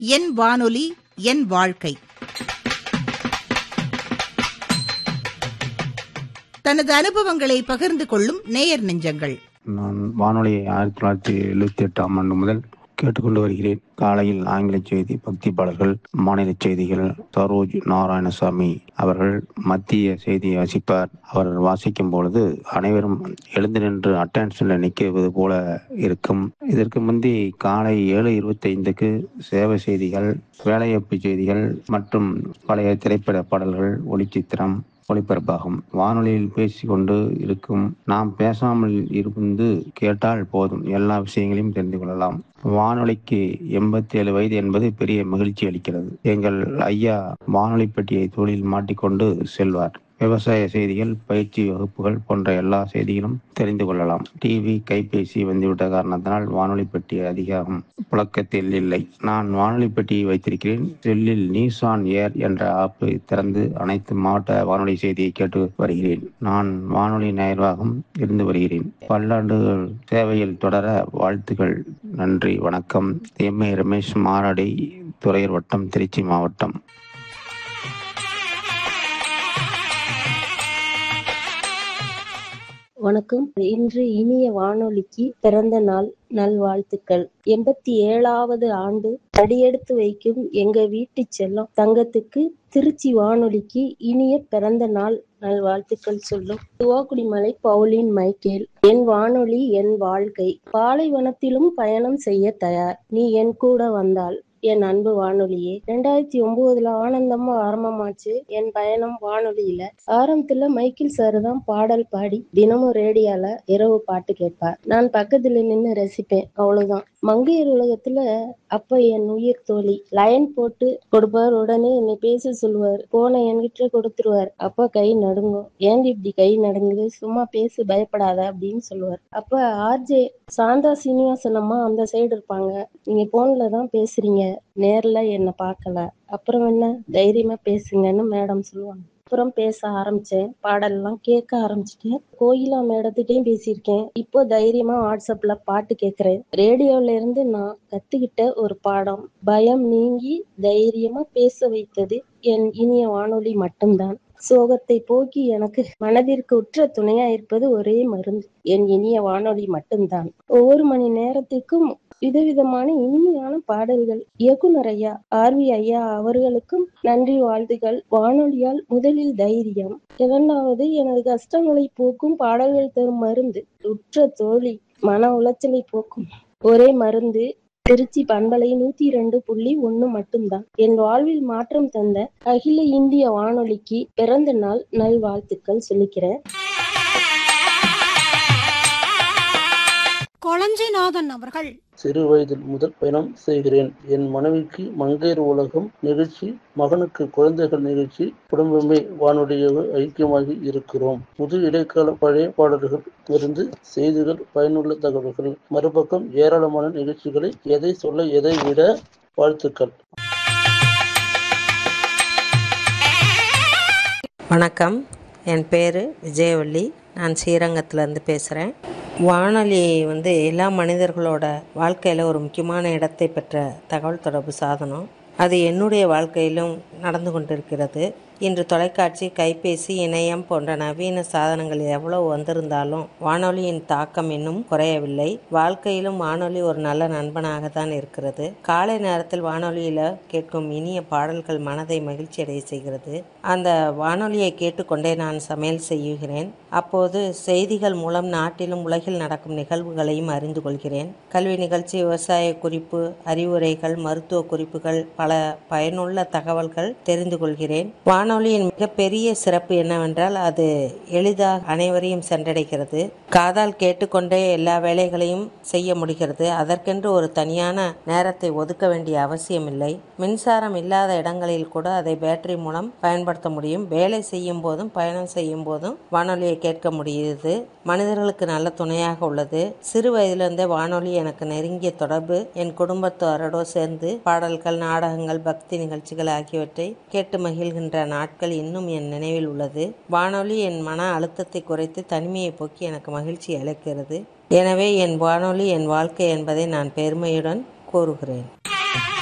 என் வானொலி என் வாழ்க்கை தனது அனுபவங்களை பகிர்ந்து கொள்ளும் நேயர் நெஞ்சங்கள் நான் வானொலியை ஆயிரத்தி தொள்ளாயிரத்தி எழுபத்தி எட்டாம் ஆண்டு முதல் கேட்டுக்கொண்டு வருகிறேன் காலையில் ஆங்கில செய்தி பக்தி பாடல்கள் மாநில செய்திகள் சரோஜ் நாராயணசாமி அவர்கள் மத்திய செய்தியை வாசிப்பார் அவர் வாசிக்கும் பொழுது அனைவரும் எழுந்து நின்று அட்டென்ஷனில் நிற்கிறது போல இருக்கும் இதற்கு முந்தி காலை ஏழு இருபத்தைந்துக்கு சேவை செய்திகள் வேலைவாய்ப்பு செய்திகள் மற்றும் பழைய திரைப்பட பாடல்கள் ஒளிச்சித்திரம் ஒளிபரப்பாகும் வானொலியில் பேசிக்கொண்டு இருக்கும் நாம் பேசாமல் இருந்து கேட்டால் போதும் எல்லா விஷயங்களையும் தெரிந்து கொள்ளலாம் வானொலிக்கு எண்பத்தி ஏழு வயது என்பது பெரிய மகிழ்ச்சி அளிக்கிறது எங்கள் ஐயா வானொலி பெட்டியை தோளில் மாட்டிக்கொண்டு செல்வார் விவசாய செய்திகள் பயிற்சி வகுப்புகள் போன்ற எல்லா செய்திகளும் தெரிந்து கொள்ளலாம் டிவி கைபேசி வந்துவிட்ட காரணத்தினால் வானொலி பெட்டி அதிகம் புழக்கத்தில் இல்லை நான் வானொலி பெட்டியை வைத்திருக்கிறேன் செல்லில் நியூஸ் ஆன் ஏர் என்ற ஆப்பை திறந்து அனைத்து மாவட்ட வானொலி செய்தியை கேட்டு வருகிறேன் நான் வானொலி நிர்வாகம் இருந்து வருகிறேன் பல்லாண்டுகள் சேவையில் தொடர வாழ்த்துக்கள் நன்றி வணக்கம் எம் ஏ ரமேஷ் மாராடி துறையூர் வட்டம் திருச்சி மாவட்டம் வணக்கம் இன்று இனிய வானொலிக்கு பிறந்த நாள் நல்வாழ்த்துக்கள் எண்பத்தி ஏழாவது ஆண்டு அடியெடுத்து வைக்கும் எங்க வீட்டு செல்லம் தங்கத்துக்கு திருச்சி வானொலிக்கு இனிய பிறந்த நாள் நல்வாழ்த்துக்கள் சொல்லும் துவாக்குடிமலை பவுலின் மைக்கேல் என் வானொலி என் வாழ்க்கை பாலைவனத்திலும் பயணம் செய்ய தயார் நீ என் கூட வந்தால் என் அன்பு வானொலியே ரெண்டாயிரத்தி ஒன்பதுல ஆனந்தமா ஆரம்பமாச்சு என் பயணம் வானொலியில ஆரம்பத்துல மைக்கேல் சார் தான் பாடல் பாடி தினமும் ரேடியோல இரவு பாட்டு கேட்பார் நான் பக்கத்துல நின்னு ரசிப்பேன் அவ்வளவுதான் மங்கையர் உலகத்துல அப்ப என் உயிர் தோழி லயன் போட்டு கொடுப்பார் உடனே என்னை பேச சொல்லுவார் போன என்கிட்ட கொடுத்துருவார் அப்ப கை நடுங்கும் ஏங்க இப்படி கை நடுங்குது சும்மா பேசு பயப்படாத அப்படின்னு சொல்லுவார் அப்ப ஆர்ஜே சாந்தா சீனிவாசன் அம்மா அந்த சைடு இருப்பாங்க நீங்க போன்ல தான் பேசுறீங்க நேர்ல என்ன பார்க்கல அப்புறம் என்ன தைரியமா பேசுங்கன்னு மேடம் சொல்லுவாங்க அப்புறம் பேச ஆரம்பிச்சேன் பாடல்லாம் கேட்க ஆரம்பிச்சிட்டேன் கோயிலா மேடத்திட்டையும் பேசியிருக்கேன் இப்போ தைரியமா வாட்ஸ்அப்ல பாட்டு கேட்கிறேன் ரேடியோல இருந்து நான் கத்துக்கிட்ட ஒரு பாடம் பயம் நீங்கி தைரியமா பேச வைத்தது என் இனிய வானொலி மட்டும்தான் சோகத்தை போக்கி எனக்கு மனதிற்கு உற்ற துணையா இருப்பது ஒரே மருந்து என் இனிய வானொலி மட்டும்தான் ஒவ்வொரு மணி நேரத்துக்கும் விதவிதமான இனிமையான பாடல்கள் இயக்குனர் ஐயா ஆர் வி ஐயா அவர்களுக்கும் நன்றி வாழ்த்துகள் வானொலியால் முதலில் தைரியம் இரண்டாவது எனது கஷ்டங்களை போக்கும் பாடல்கள் தரும் மருந்து உற்ற தோழி மன உளைச்சலை போக்கும் ஒரே மருந்து திருச்சி பண்பலை நூத்தி இரண்டு புள்ளி ஒண்ணு மட்டும்தான் என் வாழ்வில் மாற்றம் தந்த அகில இந்திய வானொலிக்கு பிறந்த நாள் நல்வாழ்த்துக்கள் சொல்லிக்கிறேன் கொளஞ்சிநாதன் அவர்கள் சிறு வயதில் முதல் பயணம் செய்கிறேன் என் மனைவிக்கு மங்கையர் உலகம் நிகழ்ச்சி மகனுக்கு குழந்தைகள் நிகழ்ச்சி குடும்பமே வானொலியாக ஐக்கியமாகி இருக்கிறோம் புது இடைக்கால பழைய பாடல்கள் இருந்து செய்திகள் பயனுள்ள தகவல்கள் மறுபக்கம் ஏராளமான நிகழ்ச்சிகளை எதை சொல்ல எதை விட வாழ்த்துக்கள் வணக்கம் என் பேர் விஜயவள்ளி நான் ஸ்ரீரங்கத்துலேருந்து பேசுகிறேன் வானொலி வந்து எல்லா மனிதர்களோட வாழ்க்கையில் ஒரு முக்கியமான இடத்தை பெற்ற தகவல் தொடர்பு சாதனம் அது என்னுடைய வாழ்க்கையிலும் நடந்து கொண்டிருக்கிறது இன்று தொலைக்காட்சி கைபேசி இணையம் போன்ற நவீன சாதனங்கள் எவ்வளவு வந்திருந்தாலும் வானொலியின் தாக்கம் இன்னும் குறையவில்லை வாழ்க்கையிலும் வானொலி ஒரு நல்ல நண்பனாக தான் இருக்கிறது காலை நேரத்தில் வானொலியில் கேட்கும் இனிய பாடல்கள் மனதை மகிழ்ச்சி அடைய செய்கிறது அந்த வானொலியை கேட்டுக்கொண்டே நான் சமையல் செய்கிறேன் அப்போது செய்திகள் மூலம் நாட்டிலும் உலகில் நடக்கும் நிகழ்வுகளையும் அறிந்து கொள்கிறேன் கல்வி நிகழ்ச்சி விவசாய குறிப்பு அறிவுரைகள் மருத்துவ குறிப்புகள் பல பயனுள்ள தகவல்கள் தெரிந்து கொள்கிறேன் வானொலியின் மிகப்பெரிய சிறப்பு என்னவென்றால் அது எளிதாக அனைவரையும் சென்றடைகிறது காதால் கேட்டுக்கொண்டே எல்லா வேலைகளையும் செய்ய முடிகிறது அதற்கென்று ஒரு தனியான நேரத்தை ஒதுக்க வேண்டிய அவசியமில்லை மின்சாரம் இல்லாத இடங்களில் கூட அதை பேட்டரி மூலம் பயன்படுத்த முடியும் வேலை செய்யும் போதும் பயணம் செய்யும் போதும் வானொலியை கேட்க முடியுது மனிதர்களுக்கு நல்ல துணையாக உள்ளது சிறு வயதிலிருந்தே வானொலி எனக்கு நெருங்கிய தொடர்பு என் குடும்பத்தாரோடு சேர்ந்து பாடல்கள் நாடகங்கள் பக்தி நிகழ்ச்சிகள் ஆகியவற்றை கேட்டு மகிழ்கின்ற நாட்கள் இன்னும் என் நினைவில் உள்ளது வானொலி என் மன அழுத்தத்தை குறைத்து தனிமையை போக்கி எனக்கு மகிழ்ச்சி அளிக்கிறது எனவே என் வானொலி என் வாழ்க்கை என்பதை நான் பெருமையுடன் கூறுகிறேன்